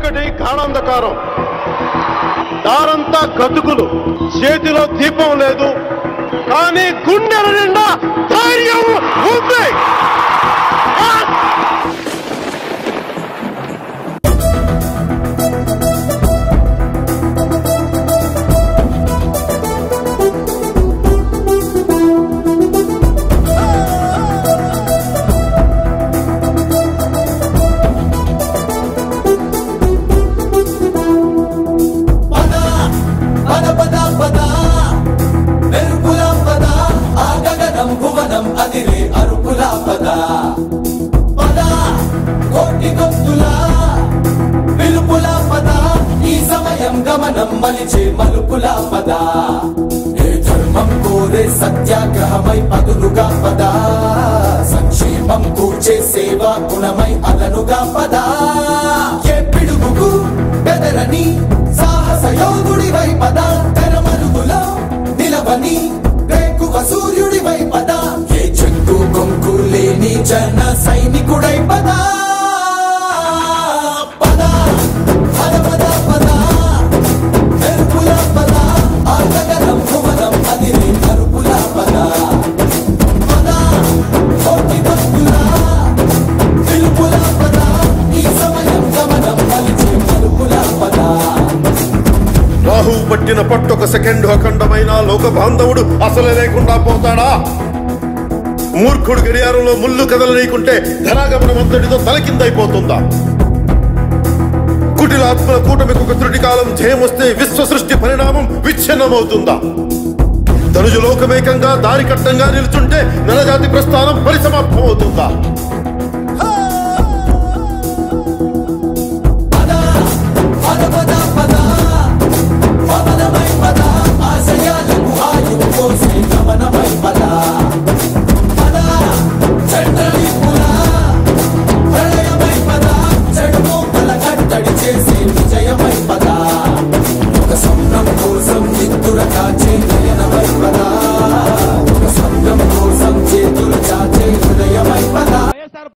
చీకటి గాఢాంధకారం దారంతా గతుకులు చేతిలో దీపం లేదు కానీ గుండెల నిండా ధైర్యం ఉంది ఆ! పద పద పద పద మెరుపుల పద ఆ గగనం భువనం అదిరే అరుపుల పద పద కోటి గొంతుల పిలుపుల పద ఈ సమయం గమనం మలిచే మలుపుల పద ఏ ధర్మం కోరే సత్యాగ్రహమై పదులుగా పద సంక్షేమం కూర్చే సేవా గుణమై అలనుగా పద ఏ పిడుగుకు బెదరని సాహస యోధుడివై పద తెరమరుగులో నిలవని రేకువ సూర్యుడివై పద ఏ చెక్కు కొంకు లేని జన సైనికుడై పద పద పద పద పద మెరుపుల పద ఆ గగనం భువనం అదిరి అరుపుల పద పద కోటి భక్తుల పిలుపుల పద ఈ సమయం గమనం మలిచే మలుపుల పద రాహువు పట్టిన పట్టొక సెకండ్ అఖండమైన లోక బాంధవుడు అసలు లేకుండా పోతాడా మూర్ఖుడు గడియారంలో ముళ్ళు కదలనీకుంటే ధనాగమనం అంతటితో తలకిందైపోతుందా కుటిలాత్మల కూటమికి ఒక త్రుటి కాలం జయమొస్తే విశ్వ సృష్టి పరిణామం విచ్ఛిన్నమవుతుందా ధనుజు లోకమేకంగా దారి కట్టంగా నిలుచుంటే నరజాతి ప్రస్థానం పరిసమాప్తం అవుతుందా